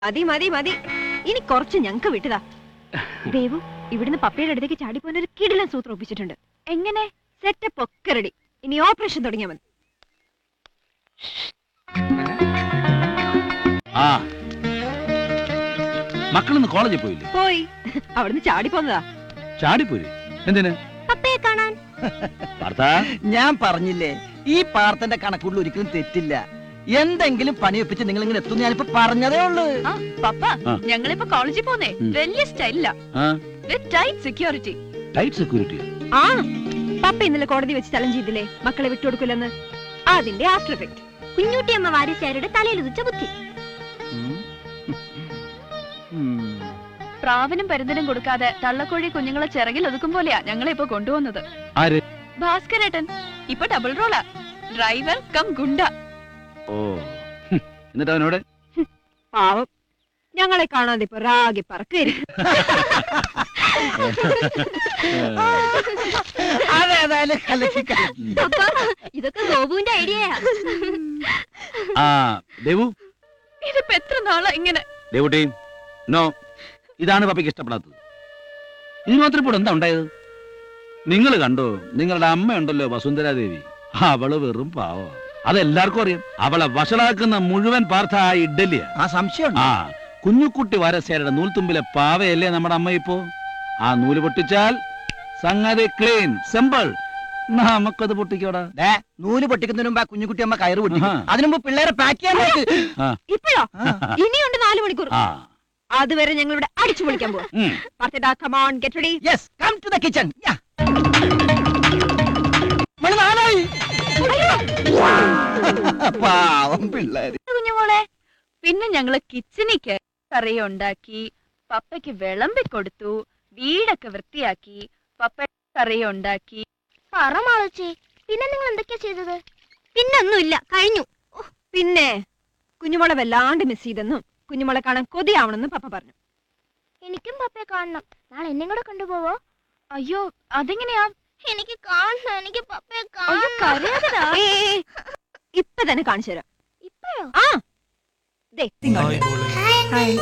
മതി മതി മതി ഇനി കുറച്ച് ഞങ്ങക്ക് വിട്ടതാ ദേവു ഇവിടുന്ന് പപ്പയുടെ അടുത്തേക്ക് ചാടിപ്പോൻ ഒരു കിടിലൻ സൂത്രം ഒപ്പിച്ചിട്ടുണ്ട് എങ്ങനെ സെറ്റപ്പ് ഒക്കെ റെഡി ഇനി ഓപ്പറേഷൻ തുടങ്ങിയാൽ മതി ആ മക്കളൊന്ന് കോളേജിൽ പോയില്ലേ പോയി അവിടുന്ന് ചാടിപ്പോന്നതാ ചാടിപ്പോയി എന്തിന് പപ്പയെ കാണാൻ വാർത്ത ഞാൻ പറഞ്ഞില്ലേ ഈ പാർത്തന്റെ കണക്കുള്ളിൽ ഒരിക്കലും തെറ്റില്ല എന്തെങ്കിലും പണിയൊപ്പിച്ച് നിങ്ങൾ ഇങ്ങനെ എത്തും ഞാനിപ്പോ പറഞ്ഞതേ ഉള്ളൂ പപ്പ ആ. ഞങ്ങളിപ്പോ കോളേജിൽ പോന്നേ ഉം. വലിയ സ്റ്റൈലില്ല ആ ടൈറ്റ് സെക്യൂരിറ്റി ടൈറ്റ് സെക്യൂരിറ്റി ആ പപ്പ ഇന്നലെ കോടതി വെച്ച് ചലഞ്ച് ചെയ്തില്ലേ മക്കളെ വിട്ടുകൊടുക്കില്ലെന്ന് അതിന്റെ ആഫ്റ്റർ എഫക്ട് കുഞ്ഞുട്ടിയമ്മ വാരിച്ചാരുടെ തലയിൽ ഉദിച്ച ബുദ്ധി പ്രാവിനും പരുന്തിനും കൊടുക്കാതെ തള്ളക്കോഴി കുഞ്ഞുങ്ങളെ ചിറകിൽ ഒതുക്കും പോലെയാ ഞങ്ങളെ ഇപ്പൊ കൊണ്ടുവന്നത് ആര് ഭാസ്കരേട്ടൻ ഇപ്പൊ ഡബിൾ റോളാ ഡ്രൈവർ കം ഗുണ്ട ഓ ഹും. എന്നിട്ട് അവനോട് പാവം ഞങ്ങളെ കാണാതെ ഇപ്പൊ റാഗി പറക്കായിരിക്കും അതേതായാലും കലക്കി കലക്കി. ഇതൊക്കെ ഗോപുവിന്റെ ഐഡിയയാ ആ ദേവു ഇതിപ്പോ എത്ര നാളാ ഇങ്ങനെ ദേവുട്ടി നോ ഇതാണ് പപ്പയ്ക്ക് ഇഷ്ടപ്പെടാത്തത് ഇനി മാത്രം ഇപ്പോൾ എന്താ ഉണ്ടായത് നിങ്ങൾ കണ്ടോ നിങ്ങളുടെ അമ്മയുണ്ടല്ലോ വസുന്ധരാദേവി അവള് വെറും പാവ അതെല്ലാവർക്കും അറിയാം അവളെ വഷളാക്കുന്ന മുഴുവൻ പാർത്ഥ ആ ഇഡ്ഡലിയാ ആ സംശയം ആ കുഞ്ഞുക്കുട്ടി വാരസ്യാരുടെ നൂൽത്തുമ്പിലെ പാവയല്ലേ നമ്മുടെ അമ്മ ഇപ്പോ ആ നൂല് പൊട്ടിച്ചാൽ സംഗതി ക്ലീൻ സിമ്പിൾ നമുക്കത് പൊട്ടിക്കോടാ നൂല് പൊട്ടിക്കുന്നതിന് മുമ്പ് ആ കുഞ്ഞുകുട്ടി അമ്മ കയറ് പൊട്ടിക്കും ആഹാ. അതിനു മുമ്പ് പിള്ളേരെ പാക്ക് ചെയ്യാൻ നോക്ക് ഇപ്പോഴോ ആ. ഇനിയുണ്ട് നാലു മണിക്കൂർ ആ അതുവരെ ഞങ്ങൾ ഇവിടെ അടിച്ചു പൊളിക്കാൻ പോവാ ഉം. പാർത്തിട്ടാ come on get ready yes come to the kitchen നാളായി പാവം പിള്ളേര് കുഞ്ഞുമോളെ പിന്നെ ഞങ്ങള് കിച്ചണിക്ക് കറി ഉണ്ടാക്കി പപ്പയ്ക്ക് വിളമ്പി കൊടുത്തു വീടൊക്കെ വൃത്തിയാക്കി പപ്പ കറി ഉണ്ടാക്കി പറ മാളച്ചി പിന്നെ നിങ്ങൾ എന്തൊക്കെയാ ചെയ്തത് പിന്നൊന്നുമില്ല കഴിഞ്ഞു ഓ, പിന്നെ കുഞ്ഞുമോളെ വല്ലാണ്ട് മിസ് ചെയ്തെന്നും കുഞ്ഞുമോളെ കാണാൻ കൊതിയാവണമെന്നും പപ്പ പറഞ്ഞു എനിക്കും പപ്പയെ കാണണം നാളെ എന്നെ കൂടെ കൊണ്ടുപോവോ അയ്യോ അതെങ്ങനെയാ എനിക്ക് കാണണം എനിക്ക് പപ്പയെ അയ്യോ കാണണം കരയാതെടാ. ഏയ്, ഏയ്, ഏയ്, ഇപ്പൊ തന്നെ കാണിച്ചു തരാം ഇപ്പഴോ ആ ദേ ഹായ്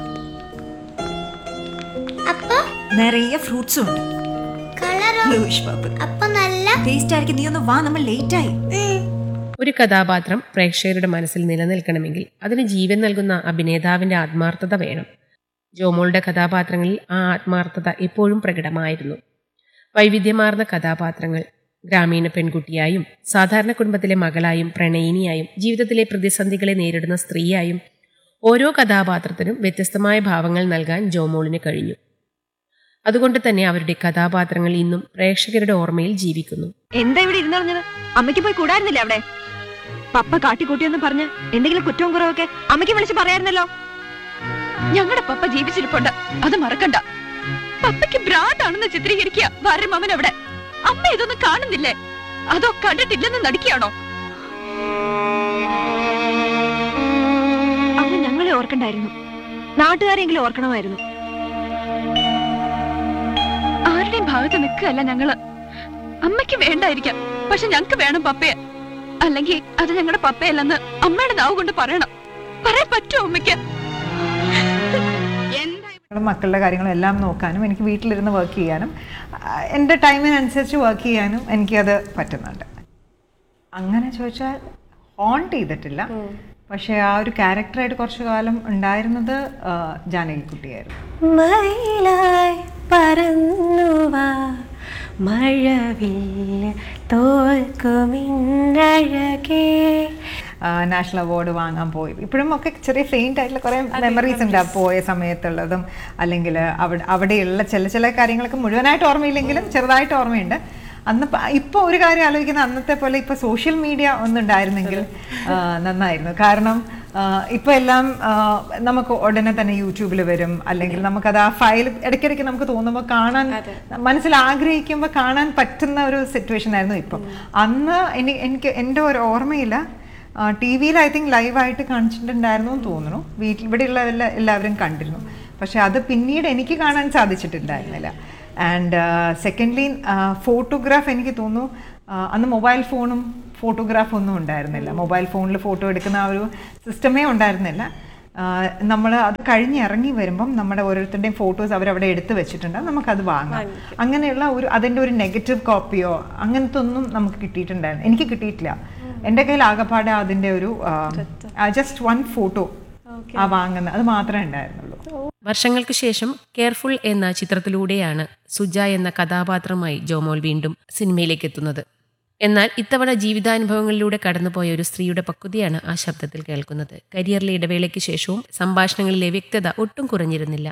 അപ്പൊ നിറയെ ഫ്രൂട്ട്സും ഉണ്ട് കളറോ ബ്ലൂയിഷ് പർപ്പിൾ അപ്പൊ നല്ല ടേസ്റ്റ് ആയിരിക്കും നീ ഒന്ന് വാ നമ്മൾ ലേറ്റ് ആയി ഒരു കഥാപാത്രം പ്രേക്ഷകരുടെ മനസ്സിൽ നിലനിൽക്കണമെങ്കിൽ അതിന് ജീവൻ നൽകുന്ന അഭിനേതാവിന്റെ ആത്മാർത്ഥത വേണം ജോമോളുടെ കഥാപാത്രങ്ങളിൽ ആ ആത്മാർത്ഥത എപ്പോഴും പ്രകടമായിരുന്നു വൈവിധ്യമാർന്ന കഥാപാത്രങ്ങൾ ഗ്രാമീണ പെൺകുട്ടിയായും സാധാരണ കുടുംബത്തിലെ മകളായും പ്രണയിനിയായും ജീവിതത്തിലെ പ്രതിസന്ധികളെ നേരിടുന്ന സ്ത്രീയായും ഓരോ കഥാപാത്രത്തിനും വ്യത്യസ്തമായ ഭാവങ്ങൾ നൽകാൻ ജോമോളിന് കഴിഞ്ഞു അതുകൊണ്ട് തന്നെ അവരുടെ കഥാപാത്രങ്ങൾ ഇന്നും പ്രേക്ഷകരുടെ ഓർമ്മയിൽ ജീവിക്കുന്നു എന്താ ഇവിടെ ഇരുന്നറിഞ്ഞത് അമ്മയ്ക്ക് പോയി കൂടായിരുന്നില്ലേ അവിടെ പപ്പ കാട്ടിക്കൂട്ടിയെന്ന് പറഞ്ഞ് എന്തെങ്കിലും കുറ്റവും കുറവൊക്കെ അമ്മയ്ക്ക് വിളിച്ച് പറയായിരുന്നല്ലോ ഞങ്ങളുടെ പപ്പ ജീവിച്ചിരിപ്പുണ്ട് അത് മറക്കണ്ട പപ്പയ്ക്ക് ഭ്രാന്താണെന്ന് ചിത്രീകരിക്കുക വാരമാമൻ അവിടെ അമ്മ ഇതൊന്നും കാണുന്നില്ലേ അതോ കണ്ടിട്ടില്ലെന്ന് നടിക്കുകയാണോ അമ്മ ഞങ്ങളെ ഓർക്കണ്ടായിരുന്നു നാട്ടുകാരെങ്കിലും ഓർക്കണമായിരുന്നു ആരുടെയും ഭാഗത്ത് നിൽക്കുകയല്ല ഞങ്ങള് അമ്മയ്ക്ക് വേണ്ടായിരിക്കാം പക്ഷെ ഞങ്ങക്ക് വേണം പപ്പയെ അല്ലെങ്കിൽ അത് ഞങ്ങളുടെ പപ്പയല്ലെന്ന് അമ്മയുടെ നാവ് കൊണ്ട് പറയണം പറയാൻ പറ്റുമോ അമ്മയ്ക്ക് ഞങ്ങളുടെ മക്കളുടെ കാര്യങ്ങളും എല്ലാം നോക്കാനും എനിക്ക് വീട്ടിലിരുന്ന് വർക്ക് ചെയ്യാനും ആ, എൻ്റെ ടൈമിനനുസരിച്ച് വർക്ക് ചെയ്യാനും എനിക്കത് പറ്റുന്നുണ്ട് അങ്ങനെ ചോദിച്ചാൽ ഹോണ്ട് ചെയ്തിട്ടില്ല പക്ഷേ ആ ഒരു ക്യാരക്ടറായിട്ട് കുറച്ചു കാലം ഉണ്ടായിരുന്നത് ആ, ജാനകിക്കുട്ടിയായിരുന്നു മയിലായി പറന്നുവാ മഴവില്ല് തോൽക്കുമിന്നഴകേ നാഷണൽ അവാർഡ് വാങ്ങാൻ പോയി ഇപ്പോഴും ഒക്കെ ചെറിയ ഫെയിൻ്റ് ആയിട്ടുള്ള കുറേ മെമ്മറീസ് ഉണ്ട് ആ പോയ സമയത്തുള്ളതും അല്ലെങ്കിൽ അവിടെ അവിടെയുള്ള ചില ചില കാര്യങ്ങളൊക്കെ മുഴുവനായിട്ട് ഓർമ്മയില്ലെങ്കിലും ചെറുതായിട്ട് ഓർമ്മയുണ്ട് അന്ന് ഇപ്പോൾ ഒരു കാര്യം ആലോചിക്കുന്ന അന്നത്തെ പോലെ ഇപ്പോൾ സോഷ്യൽ മീഡിയ ഒന്നുണ്ടായിരുന്നെങ്കിൽ ആ, നന്നായിരുന്നു കാരണം ഇപ്പോൾ എല്ലാം ആ, നമുക്ക് ഉടനെ തന്നെ യൂട്യൂബിൽ വരും അല്ലെങ്കിൽ നമുക്കത് ആ ഫയൽ ഇടയ്ക്കിടയ്ക്ക് നമുക്ക് തോന്നുമ്പോൾ കാണാൻ മനസ്സിൽ ആഗ്രഹിക്കുമ്പോൾ കാണാൻ പറ്റുന്ന ഒരു സിറ്റുവേഷൻ ആയിരുന്നു ഇപ്പം അന്ന് എനിക്ക് എനിക്ക് എൻ്റെ ഒരു ഓർമ്മയില്ല ടി വിയിൽ ഐ തിങ്ക് ലൈവായിട്ട് കാണിച്ചിട്ടുണ്ടായിരുന്നു എന്ന് തോന്നുന്നു വീട്ടിൽ ഇവിടെയുള്ള എല്ലാ എല്ലാവരും കണ്ടിരുന്നു പക്ഷെ അത് പിന്നീട് എനിക്ക് കാണാൻ സാധിച്ചിട്ടുണ്ടായിരുന്നില്ല ആൻഡ് സെക്കൻഡ്ലി ഫോട്ടോഗ്രാഫ് എനിക്ക് തോന്നുന്നു ആ, അന്ന് മൊബൈൽ ഫോണും ഫോട്ടോഗ്രാഫ് ഒന്നും ഉണ്ടായിരുന്നില്ല മൊബൈൽ ഫോണിൽ ഫോട്ടോ എടുക്കുന്ന ആ ഒരു സിസ്റ്റമേ ഉണ്ടായിരുന്നില്ല നമ്മൾ അത് കഴിഞ്ഞ് ഇറങ്ങി വരുമ്പം നമ്മുടെ ഓരോരുത്തരുടെയും ഫോട്ടോസ് അവരവിടെ എടുത്തു വെച്ചിട്ടുണ്ട് നമുക്കത് വാങ്ങാം അങ്ങനെയുള്ള ഒരു അതിൻ്റെ ഒരു നെഗറ്റീവ് കോപ്പിയോ അങ്ങനത്തെ ഒന്നും നമുക്ക് കിട്ടിയിട്ടുണ്ടായിരുന്നു എനിക്ക് കിട്ടിയിട്ടില്ല എൻ്റെ കയ്യിൽ ആകപ്പാടെ അതിൻ്റെ ഒരു ജസ്റ്റ് വൺ ഫോട്ടോ ആ വാങ്ങുന്നത് അത് മാത്രമേ ഉണ്ടായിരുന്നുള്ളൂ വർഷങ്ങൾക്ക് ശേഷം കെയർഫുൾ എന്ന ചിത്രത്തിലൂടെയാണ് സുജ എന്ന കഥാപാത്രമായി ജോമോൾ വീണ്ടും സിനിമയിലേക്ക് എത്തുന്നത് എന്നാൽ ഇത്തവണ ജീവിതാനുഭവങ്ങളിലൂടെ കടന്നുപോയ ഒരു സ്ത്രീയുടെ പക്വതയാണ് ആ ശബ്ദത്തിൽ കേൾക്കുന്നത് കരിയറിലെ ഇടവേളയ്ക്ക് ശേഷവും സംഭാഷണങ്ങളിലെ വ്യക്തത ഒട്ടും കുറഞ്ഞിരുന്നില്ല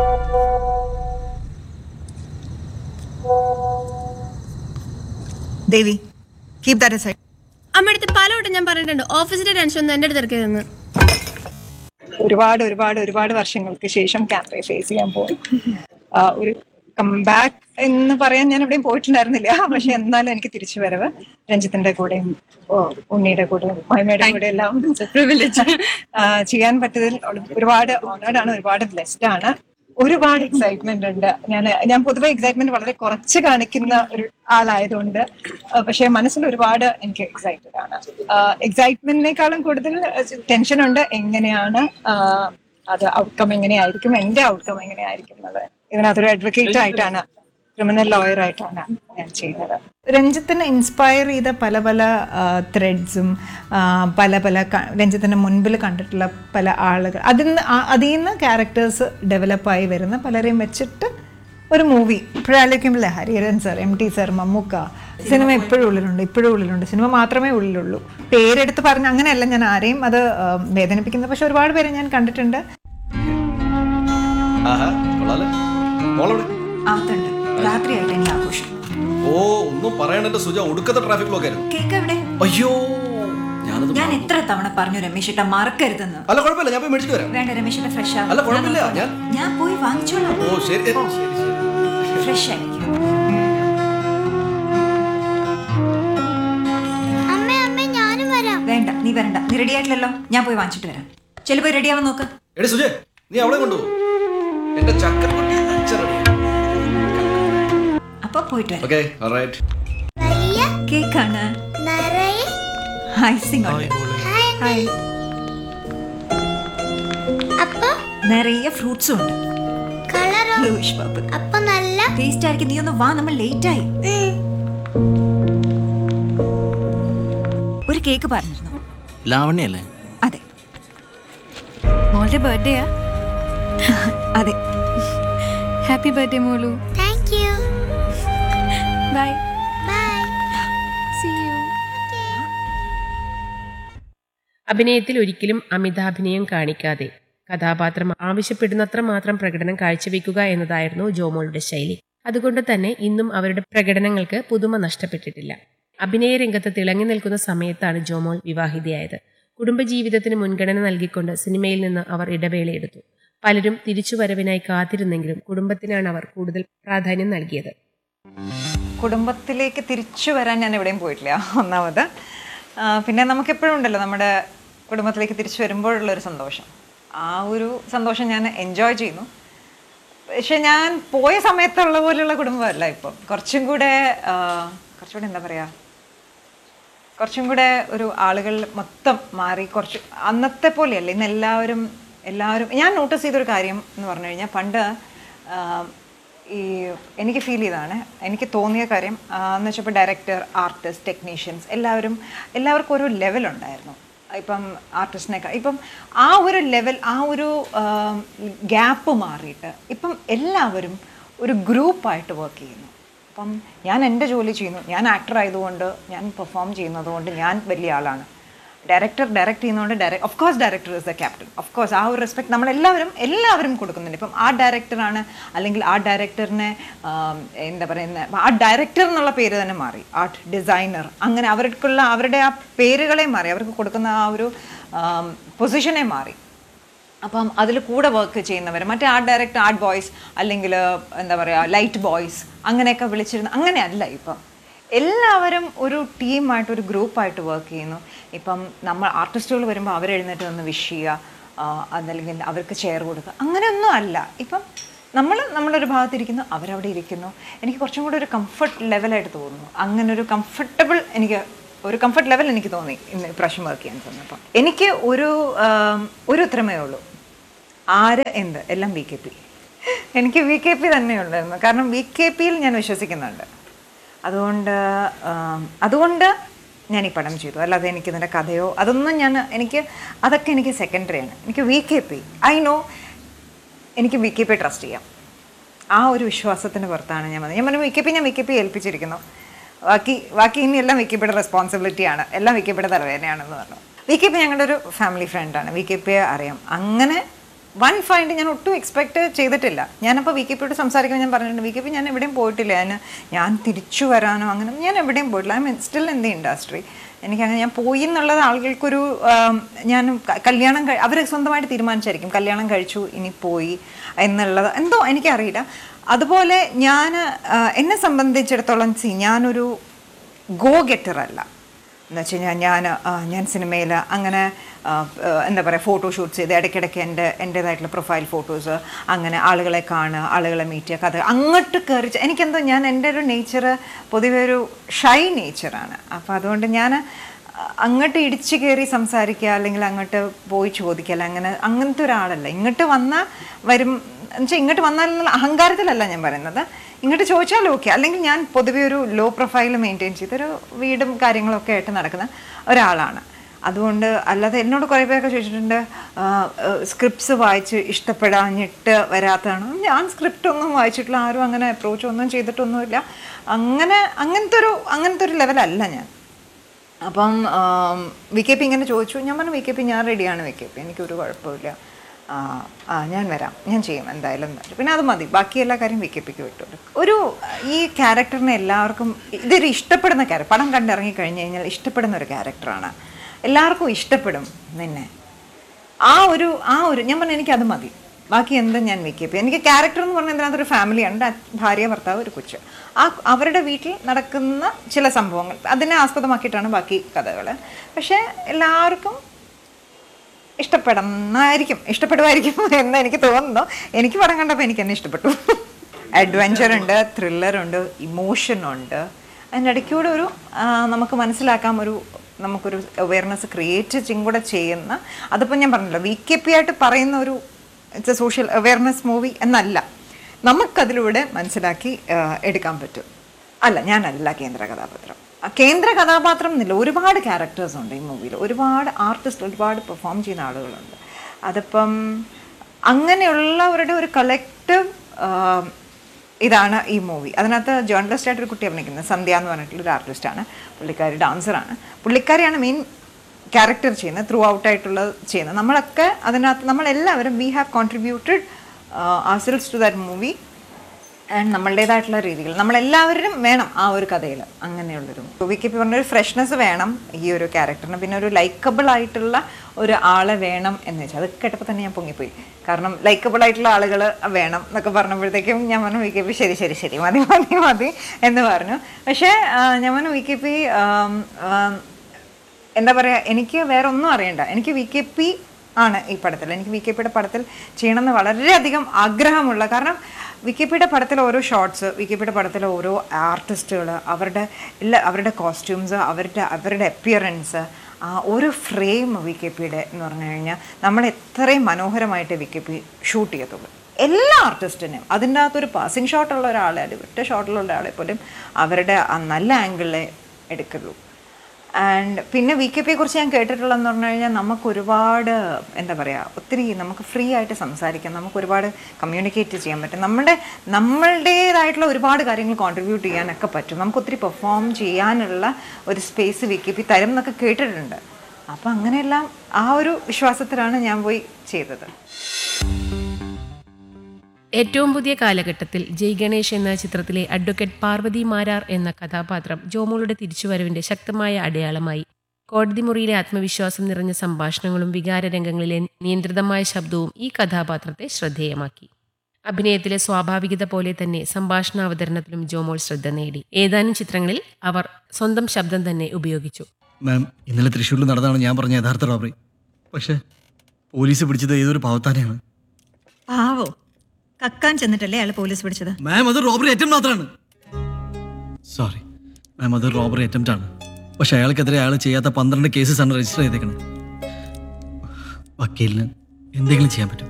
ദേവി കീപ് ദാറ്റ് സൈഡ് അമ്മയടുത്ത് പലവട്ടം ഞാൻ പറഞ്ഞിട്ടുണ്ട് ഓഫീസിന്റെ ടെൻഷൻ ഒന്നും എന്റെ അടുത്ത് ഇറക്കരുതെന്ന് ഒരുപാട് ഒരുപാട് ഒരുപാട് വർഷങ്ങൾക്ക് ശേഷം ക്യാമ്പയിൻ ഫേസ് ചെയ്യാൻ പോയി ആ, ഒരു കംബാക്ക് എന്ന് പറയാൻ ഞാൻ എവിടെയും പോയിട്ടുണ്ടായിരുന്നില്ല പക്ഷെ എന്നാലും എനിക്ക് തിരിച്ചു വരവ് രഞ്ജിത്തിന്റെ കൂടെയും ഓ, ഉണ്ണിയുടെ കൂടെയും മഹിമയുടെ കൂടെ എല്ലാം പ്രിവിലേജ് ചെയ്യാൻ പറ്റിയതിൽ ഒരുപാട് ഓണേഡ് ആണ് ഒരുപാട് ബ്ലെസ്ഡ് ആണ് ഒരുപാട് എക്സൈറ്റ്മെന്റ് ഉണ്ട് ഞാൻ ഞാൻ പൊതുവെ എക്സൈറ്റ്മെന്റ് വളരെ കുറച്ച് കാണിക്കുന്ന ഒരു ആളായതുകൊണ്ട് ആ, പക്ഷെ മനസ്സിൽ ഒരുപാട് എനിക്ക് എക്സൈറ്റഡ് ആണ് എക്സൈറ്റ്മെന്റിനേക്കാളും കൂടുതൽ ടെൻഷൻ ഉണ്ട് എങ്ങനെയാണ് ആ, അത് ഔട്ട്കം എങ്ങനെയായിരിക്കും എന്റെ ഔട്ട്കം എങ്ങനെയായിരിക്കും എന്നത് ഇതിനകത്തൊരു അഡ്വക്കേറ്റ് ആയിട്ടാണ് ക്രിമിനൽ ലോയർ ആയിട്ടാണ് ഞാൻ ചെയ്യുന്നത് രഞ്ജിത്തിനെ ഇൻസ്പയർ ചെയ്ത പല പല ത്രെഡ്സും പല പല ക- രഞ്ജിത്തിൻ്റെ മുൻപിൽ കണ്ടിട്ടുള്ള പല ആളുകൾ അതിൽ നിന്ന് ആ- അതിൽ നിന്ന് ക്യാരക്ടേഴ്സ് ഡെവലപ്പായി വരുന്ന പലരെയും വെച്ചിട്ട് ഒരു മൂവി ഇപ്പോഴാലോചിക്കുമ്പോൾ Hariharan sir M T sir Mammukka cinema എപ്പോഴും ഉള്ളിലുണ്ട് ഇപ്പോഴും ഉള്ളിലുണ്ട് സിനിമ മാത്രമേ ഉള്ളിലുള്ളൂ പേരെടുത്ത് പറഞ്ഞ് അങ്ങനെയല്ല ഞാൻ ആരെയും അത് ആ, വേദനിപ്പിക്കുന്നത് പക്ഷെ ഒരുപാട് പേരെ ഞാൻ കണ്ടിട്ടുണ്ട് ആഹാ കൊള്ളാലേ മോളെവിടെ ആത്തുണ്ട് രാത്രിയായിട്ട് ഇനി ആഘോഷം ഓ ഒന്നും പറയണ സുജ ഒടുക്കത്തെ ട്രാഫിക് ബ്ലോക്ക് ആയിരുന്നു കേക്ക് എവിടെ അയ്യോ ഞാനത് ഞാൻ എത്ര തവണ പറഞ്ഞു രമേശേട്ടാ മറക്കരുതെന്ന് അല്ല കുഴപ്പമില്ല ഞാൻ പോയി മേടിച്ചിട്ട് വരാം വേണ്ട രമേശേട്ട ഫ്രഷ് അല്ല, കുഴപ്പമില്ല, ഞാൻ- ഞാൻ പോയി വാങ്ങിച്ചോളാം ഓ ശരി ഏ, ശരി ശരി ഫ്രഷ് ആയിരിക്കും അമ്മ അമ്മ ഞാനും വരാം വേണ്ട നീ വരണ്ട നീ റെഡി ആയിട്ടില്ലല്ലോ ഞാൻ പോയി വാങ്ങിച്ചിട്ട് വരാം ചെല്ലു പോയി റെഡി ആവാൻ നോക്ക് എടി സുജേ നീ അവളെ കൊണ്ടുപോ എന്റെ ചക്കരക്കുട്ടി അപ്പൊ പോയിട്ട് വരാം ഓക്കെ റൈറ്റ് വലിയ കേക്കാണ് നിറയെ ഐസിംഗ് ഉണ്ട് ഹായ് ഹായ് അപ്പൊ നിറയെ ഫ്രൂട്ട്സും ഉണ്ട് കളറോ ലൂഷ് പാപ്പ് അപ്പൊ നല്ല ടേസ്റ്റ് ആയിരിക്കും നീ ഒന്ന് വാ നമ്മൾ ലേറ്റ് ആയി ഉം. ഒരു കേക്ക് പറഞ്ഞിരുന്നു ലാവണ്യല്ലേ അതെ മോളുടെ ബർത്ത്ഡേയാ അതെ ഹാപ്പി ബർത്ത്ഡേ മോളു thank you bye bye see you അഭിനയത്തിൽ ഒരിക്കലും അമിതാഭിനയം കാണിക്കാതെ കഥാപാത്രം ആവശ്യപ്പെടുന്നത്ര മാത്രം പ്രകടനം കാഴ്ചവെക്കുക എന്നതായിരുന്നു ജോമോളുടെ ശൈലി അതുകൊണ്ട് തന്നെ ഇന്നും അവരുടെ പ്രകടനങ്ങൾക്ക് പുതുമ നഷ്ടപ്പെട്ടിട്ടില്ല അഭിനയ രംഗത്ത് തിളങ്ങി നിൽക്കുന്ന സമയത്താണ് ജോമോൾ വിവാഹിതയായത് കുടുംബജീവിതത്തിന് മുൻഗണന നൽകിക്കൊണ്ട് സിനിമയിൽ നിന്ന് അവർ ഇടവേളയെടുത്തു പലരും തിരിച്ചുവരവിനായി കാത്തിരുന്നെങ്കിലും കുടുംബത്തിനാണ് അവർ കൂടുതൽ പ്രാധാന്യം നൽകിയത് കുടുംബത്തിലേക്ക് തിരിച്ചു വരാൻ ഞാൻ എവിടെയും പോയിട്ടില്ല ഒന്നാമത് ആ, പിന്നെ നമുക്ക് എപ്പോഴും ഉണ്ടല്ലോ നമ്മുടെ കുടുംബത്തിലേക്ക് തിരിച്ചു വരുമ്പോഴുള്ളൊരു സന്തോഷം ആ ഒരു സന്തോഷം ഞാൻ എൻജോയ് ചെയ്യുന്നു പക്ഷെ ഞാൻ പോയ സമയത്തുള്ള പോലെയുള്ള കുടുംബമല്ല ഇപ്പം കുറച്ചും കൂടെ ആ, കുറച്ചും കൂടെ എന്താ പറയുക കുറച്ചും കൂടെ ഒരു ആളുകൾ മൊത്തം മാറി കുറച്ച് അന്നത്തെ പോലെയല്ല ഇന്ന് എല്ലാവരും എല്ലാവരും ഞാൻ നോട്ടീസ് ചെയ്തൊരു കാര്യം എന്ന് പറഞ്ഞു കഴിഞ്ഞാൽ പണ്ട് ആ, ഈ എനിക്ക് ഫീൽ ചെയ്താണ് എനിക്ക് തോന്നിയ കാര്യം ആ, എന്ന് വെച്ചപ്പോൾ ഡയറക്ടർ ആർട്ടിസ്റ്റ് ടെക്നീഷ്യൻസ് എല്ലാവരും എല്ലാവർക്കും ഒരു ലെവൽ ഉണ്ടായിരുന്നു ഇപ്പം ആർട്ടിസ്റ്റിനേക്കാൾ ഇപ്പം ആ ഒരു ലെവൽ ആ ഒരു ഗ്യാപ്പ് മാറിയിട്ട് ഇപ്പം എല്ലാവരും ഒരു ഗ്രൂപ്പായിട്ട് വർക്ക് ചെയ്യുന്നു അപ്പം ഞാൻ എൻ്റെ ജോലി ചെയ്യുന്നു ഞാൻ ആക്ടർ ആയതുകൊണ്ട് ഞാൻ പെർഫോം ചെയ്യുന്നതുകൊണ്ട് ഞാൻ വലിയ ആളാണ് ഡയറക്ടർ ഡയറക്റ്റ് ചെയ്യുന്നതുകൊണ്ട് direct of course director is the captain of course ആ ഒരു റെസ്പെക്ട് നമ്മളെല്ലാവരും എല്ലാവരും കൊടുക്കുന്നുണ്ട് ഇപ്പം ആ ഡയറക്ടറാണ് അല്ലെങ്കിൽ ആ ഡയറക്ടറിനെ എന്താ പറയുന്നത് ആ ഡയറക്ടർ എന്നുള്ള പേര് തന്നെ മാറി ആർട്ട് ഡിസൈനർ അങ്ങനെ അവർക്കുള്ള അവരുടെ ആ പേരുകളെ മാറി അവർക്ക് കൊടുക്കുന്ന ആ ഒരു പൊസിഷനെ മാറി അപ്പം അതിൽ കൂടെ വർക്ക് ചെയ്യുന്നവർ മറ്റേ ആർട്ട് ഡയറക്ടർ ആർട്ട് ബോയ്സ് അല്ലെങ്കിൽ എന്താ പറയുക ലൈറ്റ് ബോയ്സ് അങ്ങനെയൊക്കെ വിളിച്ചിരുന്ന അങ്ങനെയല്ല ഇപ്പം എല്ലാവരും ഒരു ടീമായിട്ട് ഒരു ഗ്രൂപ്പായിട്ട് വർക്ക് ചെയ്യുന്നു ഇപ്പം നമ്മൾ ആർട്ടിസ്റ്റുകൾ വരുമ്പോൾ അവരെഴുന്നേറ്റ് നിന്ന് വിഷ് ചെയ്യുക ആ, അതല്ലെങ്കിൽ അവർക്ക് ചെയർ കൊടുക്കുക അങ്ങനെയൊന്നും അല്ല ഇപ്പം നമ്മൾ നമ്മളൊരു ഭാഗത്തിരിക്കുന്നു അവരവിടെ ഇരിക്കുന്നു എനിക്ക് കുറച്ചും കൂടി ഒരു കംഫർട്ട് ലെവലായിട്ട് തോന്നുന്നു അങ്ങനെ ഒരു കംഫർട്ടബിൾ എനിക്ക് ഒരു കംഫർട്ട് ലെവൽ എനിക്ക് തോന്നി ഇന്ന് ഇപ്രാവശ്യം വർക്ക് ചെയ്യാൻ തോന്നിയപ്പോൾ എനിക്ക് ഒരു ആം, ഒരു ഉത്തരമേ ഉള്ളൂ ആര് എന്ത് എല്ലാം വി കെ പി എനിക്ക് വി കെ പി തന്നെ ഉണ്ടായിരുന്നു കാരണം വി കെ പിയിൽ ഞാൻ വിശ്വസിക്കുന്നുണ്ട് അതുകൊണ്ട് ആം, അതുകൊണ്ട് ഞാൻ ഈ പടം ചെയ്തു അല്ലാതെ എനിക്ക് ഇതിൻ്റെ കഥയോ അതൊന്നും ഞാൻ എനിക്ക് അതൊക്കെ എനിക്ക് സെക്കൻഡറി ആണ് എനിക്ക് V K P I know എനിക്ക് വി കെ പി ട്രസ്റ്റ് ചെയ്യാം ആ ഒരു വിശ്വാസത്തിന് പുറത്താണ് ഞാൻ വന്നത് ഞാൻ പറഞ്ഞു വി കെ പി ഞാൻ വി കെ പി ഏൽപ്പിച്ചിരിക്കുന്നു ബാക്കി ബാക്കി ഇനി എല്ലാം വി കെ പിയുടെ റെസ്പോൺസിബിലിറ്റിയാണ് എല്ലാം വി കെ പിയുടെ തലവേദനയാണെന്ന് പറഞ്ഞു വി കെ പി ഞങ്ങളുടെ ഒരു ഫാമിലി ഫ്രണ്ടാണ് വി കെ പിയെ അറിയാം അങ്ങനെ വൺ ഫൈൻഡ് ഞാൻ ഒട്ടും എക്സ്പെക്ട് ചെയ്തിട്ടില്ല ഞാനപ്പോൾ വി കെ പിയോട് സംസാരിക്കുമ്പോൾ ഞാൻ പറഞ്ഞിട്ടുണ്ട് വി കെ പി ഞാൻ എവിടെയും പോയിട്ടില്ല ഞാൻ ഞാൻ തിരിച്ചു വരാനോ അങ്ങനെ ഞാൻ എവിടെയും പോയിട്ടില്ല I mean still in the industry എനിക്കങ്ങനെ ഞാൻ പോയി എന്നുള്ളത് ആളുകൾക്കൊരു ആം, ഞാൻ ക- കല്യാണം കഴി അവർ സ്വന്തമായിട്ട് തീരുമാനിച്ചായിരിക്കും കല്യാണം കഴിച്ചു ഇനി പോയി എന്നുള്ളത് എന്തോ എനിക്കറിയില്ല അതുപോലെ ഞാൻ എന്നെ സംബന്ധിച്ചിടത്തോളം സി ഞാനൊരു ഗോ ഗെറ്റർ അല്ല എന്ന് വെച്ച് കഴിഞ്ഞാൽ ഞാൻ ആ, ഞാൻ സിനിമയിൽ അങ്ങനെ ആ, ആ, എന്താ പറയുക ഫോട്ടോഷൂട്ട്സ് ചെയ്ത് ഇടയ്ക്കിടയ്ക്ക് എൻ്റെ എൻ്റേതായിട്ടുള്ള പ്രൊഫൈൽ ഫോട്ടോസ് അങ്ങനെ ആളുകളെ കാണുക ആളുകളെ മീറ്റ് ചെയ്യുക കഥ അങ്ങോട്ട് കയറി ചെ- എനിക്കെന്തോ ഞാൻ എൻ്റെ ഒരു നേച്ചർ പൊതുവെ ഒരു ഷൈ നേച്ചറാണ് അപ്പോൾ അതുകൊണ്ട് ഞാൻ അങ്ങോട്ട് ഇടിച്ചു കയറി സംസാരിക്കുക അല്ലെങ്കിൽ അങ്ങോട്ട് പോയി ചോദിക്കുക അല്ല അങ്ങനെ അങ്ങനത്തെ ഒരാളല്ല ഇങ്ങോട്ട് വന്നാൽ വരും എന്നുവെച്ചാൽ ഇങ്ങോട്ട് വന്നാൽ എന്നുള്ള അഹങ്കാരത്തിലല്ല ഞാൻ പറയുന്നത് ഇങ്ങോട്ട് ചോദിച്ചാൽ ഓക്കെ അല്ലെങ്കിൽ ഞാൻ പൊതുവെ ഒരു ലോ പ്രൊഫൈൽ മെയിൻറ്റെയിൻ ചെയ്തൊരു വീടും കാര്യങ്ങളൊക്കെ ആയിട്ട് നടക്കുന്ന ഒരാളാണ് അതുകൊണ്ട് അല്ലാതെ എന്നോട് കുറേ പേരൊക്കെ ചോദിച്ചിട്ടുണ്ട് സ്ക്രിപ്റ്റ്സ് വായിച്ച് ഇഷ്ടപ്പെടാഞ്ഞിട്ട് വരാത്തതാണ് ഞാൻ സ്ക്രിപ്റ്റ് ഒന്നും വായിച്ചിട്ടില്ല ആരും അങ്ങനെ അപ്രോച്ച് ഒന്നും ചെയ്തിട്ടൊന്നുമില്ല അങ്ങനെ അങ്ങനത്തെ ഒരു അങ്ങനത്തെ ഒരു ലെവലല്ല ഞാൻ അപ്പം വി കെ പി ഇങ്ങനെ ചോദിച്ചു ഞാൻ പറഞ്ഞു വി കെ പി ഞാൻ റെഡിയാണ് വി കെ പി എനിക്കൊരു കുഴപ്പമില്ല ആ, ആ ഞാൻ വരാം ഞാൻ ചെയ്യും എന്തായാലും എന്ന് പറഞ്ഞു. പിന്നെ അത് മതി ബാക്കി എല്ലാ കാര്യം വി കെ പിക്ക് വിട്ടു ഒരു ഈ ക്യാരക്ടറിനെ എല്ലാവർക്കും ഇതൊരു ഇഷ്ടപ്പെടുന്ന ക്യാരക്ടർ പടം കണ്ടിറങ്ങി കഴിഞ്ഞ് കഴിഞ്ഞാൽ ഇഷ്ടപ്പെടുന്ന ഒരു ക്യാരക്ടറാണ് എല്ലാവർക്കും ഇഷ്ടപ്പെടും നിന്നെ ആ ഒരു ആ ഒരു ഞാൻ പറഞ്ഞു എനിക്ക് അത് മതി ബാക്കി എന്തും ഞാൻ വി കെ പി എനിക്ക് ക്യാരക്ടർ എന്ന് പറഞ്ഞാൽ ഇതിനകത്ത് ഒരു ഫാമിലിയാണ് എൻ്റെ അച്ഛ- ഭാര്യ ഭർത്താവ് ഒരു കൊച്ച് ആ അവരുടെ വീട്ടിൽ നടക്കുന്ന ചില സംഭവങ്ങൾ അതിനെ ആസ്പദമാക്കിയിട്ടാണ് ബാക്കി കഥകൾ പക്ഷേ എല്ലാവർക്കും ഇഷ്ടപ്പെടുന്നായിരിക്കും ഇഷ്ടപ്പെടുമായിരിക്കും എന്ന് എനിക്ക് തോന്നുന്നു എനിക്ക് പടം കണ്ടപ്പോൾ എനിക്ക് എന്നെ ഇഷ്ടപ്പെട്ടു അഡ്വഞ്ചർ ഉണ്ട് ത്രില്ലർ ഉണ്ട് ഇമോഷൻ ഉണ്ട് അതിൻ്റെ ഇടയ്ക്കൂടെ ഒരു ആ, നമുക്ക് മനസ്സിലാക്കാം ഒരു നമുക്കൊരു അവയർനെസ് ക്രിയേറ്റ് ചെയ്യും കൂടെ ചെയ്യുന്ന അതിപ്പോൾ ഞാൻ പറഞ്ഞല്ലോ വി കെ പി ആയിട്ട് പറയുന്ന ഒരു it's a social awareness movie എന്നല്ല നമുക്കതിലൂടെ മനസ്സിലാക്കി ആ, എടുക്കാൻ പറ്റും അല്ല ഞാനല്ല കേന്ദ്ര കഥാപാത്രം ആ കേന്ദ്ര കഥാപാത്രം എന്നില്ല ഒരുപാട് ക്യാരക്ടേഴ്സ് ഉണ്ട് ഈ മൂവിയിൽ ഒരുപാട് ആർട്ടിസ്റ്റ് ഒരുപാട് പെർഫോം ചെയ്യുന്ന ആളുകളുണ്ട് അതിപ്പം അങ്ങനെയുള്ളവരുടെ ഒരു കളക്റ്റീവ് ഇതാണ് ഈ മൂവി അതിനകത്ത് ജേർണലിസ്റ്റ് ആയിട്ടൊരു കുട്ടി അഭിനയിക്കുന്നത് സന്ധ്യ എന്ന് പറഞ്ഞിട്ടുള്ള ഒരു ആർട്ടിസ്റ്റാണ് പുള്ളിക്കാരി ഡാൻസറാണ് പുള്ളിക്കാരിയാണ് മെയിൻ ക്യാരക്ടർ ചെയ്യുന്നത് ത്രൂ ഔട്ട് ആയിട്ടുള്ളത് ചെയ്യുന്നത് നമ്മളൊക്കെ അതിനകത്ത് നമ്മളെല്ലാവരും we have contributed ourselves to that movie and നമ്മളുടേതായിട്ടുള്ള രീതികൾ നമ്മളെല്ലാവരും വേണം ആ ഒരു കഥയിൽ അങ്ങനെയുള്ളൊരു വി കെ പി പറഞ്ഞൊരു ഫ്രഷ്നെസ് വേണം ഈ ഒരു ക്യാരക്ടറിന് പിന്നെ ഒരു ലൈക്കബിൾ ആയിട്ടുള്ള ഒരു ആളെ വേണം എന്ന് വെച്ചാൽ അത് കേട്ടപ്പോൾ തന്നെ ഞാൻ പൊങ്ങിപ്പോയി കാരണം ലൈക്കബിൾ ആയിട്ടുള്ള ആളുകൾ വേണം എന്നൊക്കെ പറഞ്ഞപ്പോഴത്തേക്കും ഞാൻ പറഞ്ഞു വി കെ പി ശരി ശരി ശരി മതി മതി മതി എന്ന് പറഞ്ഞു പക്ഷേ ആ, ഞാൻ പറഞ്ഞു വി കെ പി എന്താ പറയുക എനിക്ക് വേറെ ഒന്നും അറിയണ്ട എനിക്ക് വി കെ പി ആണ് ഈ പടത്തിൽ എനിക്ക് വി കെ പിയുടെ പടത്തിൽ ചെയ്യണമെന്ന് വളരെയധികം ആഗ്രഹമുള്ള കാരണം വി കെ പിയുടെ പടത്തിലെ ഓരോ ഷോർട്സ് വി കെ പിയുടെ പടത്തിലെ ഓരോ ആർട്ടിസ്റ്റുകൾ അവരുടെ എല്ലാ അവരുടെ കോസ്റ്റ്യൂംസ് അവരുടെ അവരുടെ അപ്പിയറൻസ് ആ ഒരു ഫ്രെയിം വി കെ പിയുടെ എന്ന് പറഞ്ഞു കഴിഞ്ഞാൽ നമ്മൾ എത്രയും മനോഹരമായിട്ട് വി കെ പി ഷൂട്ട് ചെയ്യത്തുള്ളൂ എല്ലാ ആർട്ടിസ്റ്റിനും അതിൻ്റെ അകത്തൊരു പാസിങ് ഷോട്ടുള്ള ഒരാളെ അത് വിട്ട ഷോട്ടിലുള്ള ഒരാളെ പോലും അവരുടെ ആ നല്ല ആംഗിളിലെ എടുക്കുള്ളൂ ആൻഡ് പിന്നെ വി കെ പിയെ കുറിച്ച് ഞാൻ കേട്ടിട്ടുള്ളതെന്ന് പറഞ്ഞു കഴിഞ്ഞാൽ നമുക്ക് ഒരുപാട് എന്താ പറയുക ഒത്തിരി നമുക്ക് ഫ്രീ ആയിട്ട് സംസാരിക്കാം നമുക്ക് ഒരുപാട് കമ്മ്യൂണിക്കേറ്റ് ചെയ്യാൻ പറ്റും നമ്മുടെ നമ്മളുടേതായിട്ടുള്ള ഒരുപാട് കാര്യങ്ങൾ കോൺട്രിബ്യൂട്ട് ചെയ്യാനൊക്കെ പറ്റും നമുക്ക് ഒത്തിരി പെർഫോം ചെയ്യാനുള്ള ഒരു സ്പേസ് വി കെ പി തരും എന്നൊക്കെ കേട്ടിട്ടുണ്ട് അപ്പം അങ്ങനെയെല്ലാം ആ ഒരു വിശ്വാസത്തിലാണ് ഞാൻ പോയി ചെയ്തത് ഏറ്റവും പുതിയ കാലഘട്ടത്തിൽ ജയ് ഗണേഷ് എന്ന ചിത്രത്തിലെ അഡ്വക്കേറ്റ് പാർവതി മാരാർ എന്ന കഥാപാത്രം ജോമോളുടെ തിരിച്ചുവരവിന്റെ ശക്തമായ അടയാളമായി കോടതി മുറിയിലെ ആത്മവിശ്വാസം നിറഞ്ഞ സംഭാഷണങ്ങളും വികാരരംഗങ്ങളിലെ നിയന്ത്രിതമായ ശബ്ദവും ഈ കഥാപാത്രത്തെ ശ്രദ്ധേയമാക്കി അഭിനയത്തിലെ സ്വാഭാവികത പോലെ തന്നെ സംഭാഷണ അവതരണത്തിലും ജോമോൾ ശ്രദ്ധ നേടി ഏതാനും ചിത്രങ്ങളിൽ അവർ സ്വന്തം ശബ്ദം തന്നെ ഉപയോഗിച്ചു മാം ഇന്നലെ തൃശ്ശൂരിൽ നടന്നതാണ് ഞാൻ പറഞ്ഞ യഥാർത്ഥ റോബറി പക്ഷേ പോലീസ് പിടിച്ചത് ഏതൊരു പാവത്താനെയാണ് പാവോ കക്കാൻ ചെന്നിട്ടല്ലേ അയാൾ പോലീസ് പിടിച്ചത് മാം അത് റോബറി അറ്റംപ്റ്റ് മാത്രമാണ് സോറി മാം അത് റോബറി അറ്റംപ്റ്റ് ആണ് പക്ഷെ അയാൾക്കെതിരെ അയാൾ ചെയ്യാത്ത പന്ത്രണ്ട് കേസസ് ആണ് രജിസ്റ്റർ ചെയ്തേക്കണത് വക്കീലിന് എന്തെങ്കിലും ചെയ്യാൻ പറ്റും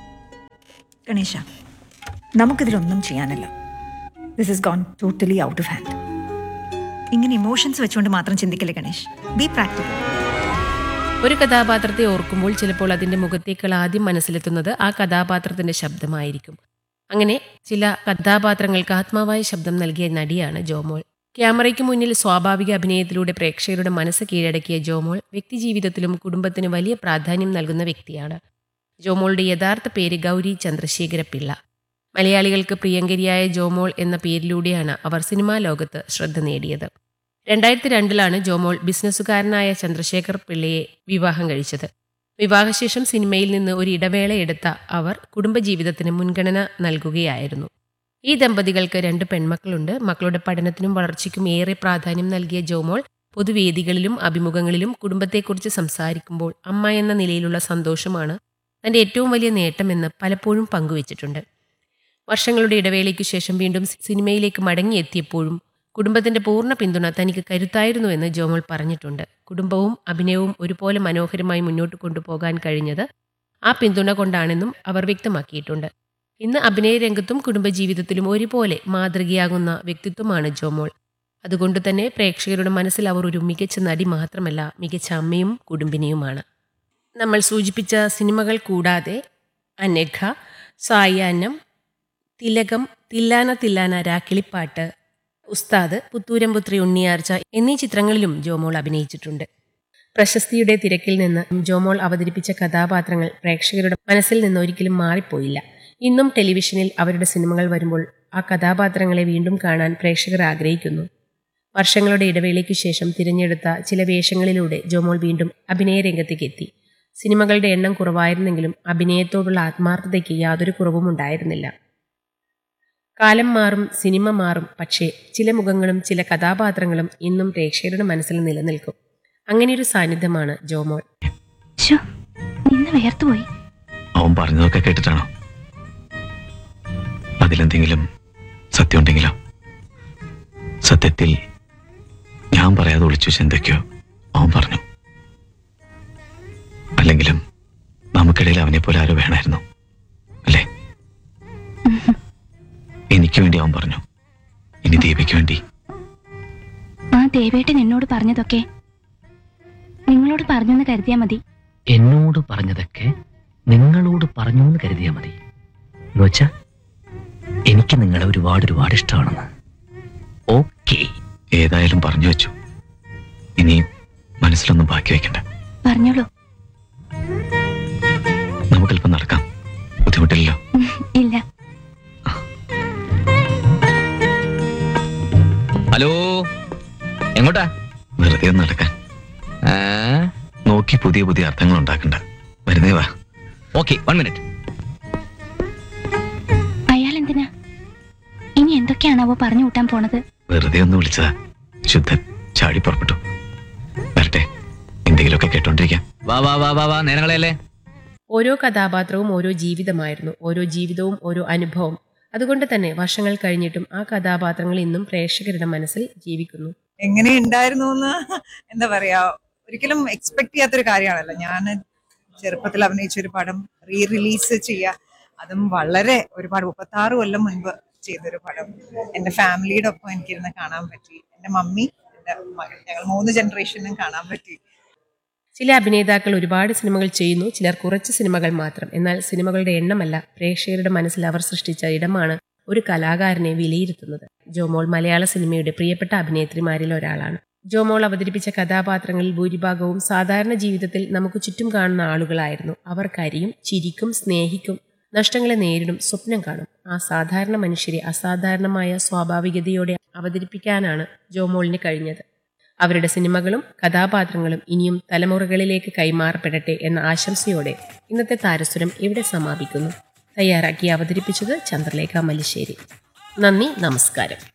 ഗണേശ നമുക്കിതിലൊന്നും ചെയ്യാനില്ല this is gone totally out of hand ഇങ്ങനെ ഇമോഷൻസ് വെച്ചുകൊണ്ട് മാത്രം ചിന്തിക്കില്ല ഗണേഷ് ബി പ്രാക്ടിക്കൽ ഒരു കഥാപാത്രത്തെ ഓർക്കുമ്പോൾ ചിലപ്പോൾ അതിൻ്റെ മുഖത്തേക്കാൾ ആദ്യം മനസ്സിലെത്തുന്നത് ആ കഥാപാത്രത്തിൻ്റെ ശബ്ദമായിരിക്കും അങ്ങനെ ചില കഥാപാത്രങ്ങൾക്ക് ആത്മാവായ ശബ്ദം നൽകിയ നടിയാണ് ജോമോൾ ക്യാമറയ്ക്ക് മുന്നിൽ സ്വാഭാവിക അഭിനയത്തിലൂടെ പ്രേക്ഷകരുടെ മനസ്സ് കീഴടക്കിയ ജോമോൾ വ്യക്തിജീവിതത്തിലും കുടുംബത്തിന് വലിയ പ്രാധാന്യം നൽകുന്ന വ്യക്തിയാണ് ജോമോളുടെ യഥാർത്ഥ പേര് ഗൗരി ചന്ദ്രശേഖര പിള്ള മലയാളികൾക്ക് പ്രിയങ്കരിയായ ജോമോൾ എന്ന പേരിലൂടെയാണ് അവർ സിനിമാ ലോകത്ത് ശ്രദ്ധ നേടിയത് രണ്ടായിരത്തി രണ്ടിലാണ് ജോമോൾ ബിസിനസ്സുകാരനായ ചന്ദ്രശേഖർ പിള്ളയെ വിവാഹം കഴിച്ചത് വിവാഹശേഷം സിനിമയിൽ നിന്ന് ഒരു ഇടവേള എടുത്ത അവർ കുടുംബജീവിതത്തിന് മുൻഗണന നൽകുകയായിരുന്നു ഈ ദമ്പതികൾക്ക് രണ്ട് പെൺമക്കളുണ്ട് മക്കളുടെ പഠനത്തിനും വളർച്ചയ്ക്കും ഏറെ പ്രാധാന്യം നൽകിയ ജോമോൾ പൊതുവേദികളിലും അഭിമുഖങ്ങളിലും കുടുംബത്തെക്കുറിച്ച് സംസാരിക്കുമ്പോൾ അമ്മ എന്ന നിലയിലുള്ള സന്തോഷമാണ് തന്റെ ഏറ്റവും വലിയ നേട്ടമെന്ന് പലപ്പോഴും പങ്കുവച്ചിട്ടുണ്ട് വർഷങ്ങളുടെ ഇടവേളയ്ക്കു ശേഷം വീണ്ടും സിനിമയിലേക്ക് മടങ്ങിയെത്തിയപ്പോഴും കുടുംബത്തിന്റെ പൂർണ്ണ പിന്തുണ തനിക്ക് കരുത്തായിരുന്നുവെന്ന് ജോമോൾ പറഞ്ഞിട്ടുണ്ട് കുടുംബവും അഭിനയവും ഒരുപോലെ മനോഹരമായി മുന്നോട്ട് കൊണ്ടുപോകാൻ കഴിഞ്ഞത് ആ പിന്തുണ കൊണ്ടാണെന്നും അവർ വ്യക്തമാക്കിയിട്ടുണ്ട് ഇന്ന് അഭിനയ രംഗത്തും കുടുംബജീവിതത്തിലും ഒരുപോലെ മാതൃകയാകുന്ന വ്യക്തിത്വമാണ് ജോമോൾ അതുകൊണ്ട് തന്നെ പ്രേക്ഷകരുടെ മനസ്സിൽ അവർ ഒരു മികച്ച നടി മാത്രമല്ല മികച്ച അമ്മയും കുടുംബിനിയുമാണ് നമ്മൾ സൂചിപ്പിച്ച സിനിമകൾ കൂടാതെ അനഘ സായാഹ്നം തിലകം തില്ലാന തില്ലാന രാക്കിളിപ്പാട്ട് ഉസ്താദ് പുത്തൂരംപുത്രി ഉണ്ണിയാർച്ച എന്നീ ചിത്രങ്ങളിലും ജോമോൾ അഭിനയിച്ചിട്ടുണ്ട് പ്രശസ്തിയുടെ തിരക്കിൽ നിന്ന് ജോമോൾ അവതരിപ്പിച്ച കഥാപാത്രങ്ങൾ പ്രേക്ഷകരുടെ മനസ്സിൽ നിന്ന് ഒരിക്കലും മാറിപ്പോയില്ല ഇന്നും ടെലിവിഷനിൽ അവരുടെ സിനിമകൾ വരുമ്പോൾ ആ കഥാപാത്രങ്ങളെ വീണ്ടും കാണാൻ പ്രേക്ഷകർ ആഗ്രഹിക്കുന്നു വർഷങ്ങളുടെ ഇടവേളയ്ക്കു ശേഷം തിരഞ്ഞെടുത്ത ചില വേഷങ്ങളിലൂടെ ജോമോൾ വീണ്ടും അഭിനയ രംഗത്തേക്ക് എത്തി സിനിമകളുടെ എണ്ണം കുറവായിരുന്നെങ്കിലും അഭിനയത്തോടുള്ള ആത്മാർത്ഥതയ്ക്ക് യാതൊരു കുറവും ഉണ്ടായിരുന്നില്ല കാലം മാറും സിനിമ മാറും പക്ഷേ ചില മുഖങ്ങളും ചില കഥാപാത്രങ്ങളും ഇന്നും പ്രേക്ഷകരുടെ മനസ്സിൽ നിലനിൽക്കും അങ്ങനെയൊരു സാന്നിധ്യമാണ് ജോമോൾ നിന്ന് വേർത്തുപോയി അവൻ പറഞ്ഞതൊക്കെ കേട്ടിട്ടാണോ അതിലെന്തെങ്കിലും സത്യം ഉണ്ടെങ്കിലോ സത്യത്തിൽ ഞാൻ പറയാതെ ഒളിച്ചു വെച്ച എന്തൊക്കെയോ അവൻ പറഞ്ഞു അല്ലെങ്കിലും നമുക്കിടയിൽ അവനെ പോലെ ആരോ വേണമായിരുന്നു അല്ലേ എനിക്ക് വേണ്ടി അവൻ പറഞ്ഞു ഇനി ദീപയ്ക്ക് വേണ്ടി ആ ദേവേട്ടൻ എന്നോട് പറഞ്ഞതൊക്കെ നിങ്ങളോട് പറഞ്ഞെന്ന് കരുതിയാ മതി എന്നോട് പറഞ്ഞതൊക്കെ നിങ്ങളോട് പറഞ്ഞു എന്ന് കരുതിയാൽ മതി എന്നുവെച്ചാ എനിക്ക് നിങ്ങളെ ഒരുപാട് ഒരുപാട് ഇഷ്ടമാണെന്ന് ഓക്കേ ഏതായാലും പറഞ്ഞു വെച്ചു ഇനി മനസ്സിലൊന്നും ബാക്കി വെക്കണ്ട പറഞ്ഞോളൂ നമുക്കല്പം നടക്കാം ബുദ്ധിമുട്ടില്ലല്ലോ ഇല്ല ഹലോ എങ്ങോട്ടാ വെറുതെ ഒന്ന് നടക്കാൻ നോക്കി പുതിയ പുതിയ അർത്ഥങ്ങൾ ഉണ്ടാക്കണ്ട വരുന്നേ വാ ഓക്കെ വൺ മിനിറ്റ് അയാൾ എന്തിനാ ഇനി എന്തൊക്കെയാണാവോ പറഞ്ഞു കൂട്ടാൻ പോണത് വെറുതെ ഒന്ന് വിളിച്ചതാ ശുദ്ധൻ ചാടി പുറപ്പെട്ടു വരട്ടെ എന്തെങ്കിലുമൊക്കെ കേട്ടോണ്ടിരിക്കാം വാ വാ വാ വാ വാ നേരങ്ങളെയല്ലേ ഓരോ കഥാപാത്രവും ഓരോ ജീവിതമായിരുന്നു ഓരോ ജീവിതവും ഓരോ അനുഭവം അതുകൊണ്ട് തന്നെ വർഷങ്ങൾ കഴിഞ്ഞിട്ടും ആ കഥാപാത്രങ്ങൾ ഇന്നും പ്രേക്ഷകരുടെ മനസ്സിൽ ജീവിക്കുന്നു എങ്ങനെ ഉണ്ടായിരുന്നു എന്ന് എന്താ പറയാ ഒരിക്കലും എക്സ്പെക്ട് ചെയ്യാത്തൊരു കാര്യമാണല്ലോ ഞാൻ ചെറുപ്പത്തിൽ അഭിനയിച്ച ഒരു പടം റീ റിലീസ് ചെയ്യുക അതും വളരെ ഒരുപാട് മുപ്പത്തി ആറ് കൊല്ലം മുൻപ് ചെയ്തൊരു പടം എന്റെ ഫാമിലിയുടെ ഒപ്പം എനിക്കിരുന്ന് കാണാൻ പറ്റി എന്റെ മമ്മി എന്റെ മകൻ ഞങ്ങൾ മൂന്ന് ജനറേഷനും കാണാൻ പറ്റി ചില അഭിനേതാക്കൾ ഒരുപാട് സിനിമകൾ ചെയ്യുന്നു ചിലർ കുറച്ച് സിനിമകൾ മാത്രം എന്നാൽ സിനിമകളുടെ എണ്ണമല്ല പ്രേക്ഷകരുടെ മനസ്സിൽ അവർ സൃഷ്ടിച്ച ഇടമാണ് ഒരു കലാകാരനെ വിലയിരുത്തുന്നത് ജോമോൾ മലയാള സിനിമയുടെ പ്രിയപ്പെട്ട അഭിനേത്രിമാരിൽ ഒരാളാണ് ജോമോൾ അവതരിപ്പിച്ച കഥാപാത്രങ്ങളിൽ ഭൂരിഭാഗവും സാധാരണ ജീവിതത്തിൽ നമുക്ക് ചുറ്റും കാണുന്ന ആളുകളായിരുന്നു അവർ കരിയും ചിരിക്കും സ്നേഹിക്കും നഷ്ടങ്ങളെ നേരിടും സ്വപ്നം കാണും ആ സാധാരണ മനുഷ്യരെ അസാധാരണമായ സ്വാഭാവികതയോടെ അവതരിപ്പിക്കാനാണ് ജോമോളിന് കഴിഞ്ഞത് അവരുടെ സിനിമകളും കഥാപാത്രങ്ങളും ഇനിയും തലമുറകളിലേക്ക് കൈമാറപ്പെടട്ടെ എന്ന ആശംസയോടെ ഇന്നത്തെ താരസുരം ഇവിടെ സമാപിക്കുന്നു തയ്യാറാക്കി അവതരിപ്പിച്ചത് ചന്ദ്രലേഖ മല്ലിശ്ശേരി നന്ദി നമസ്കാരം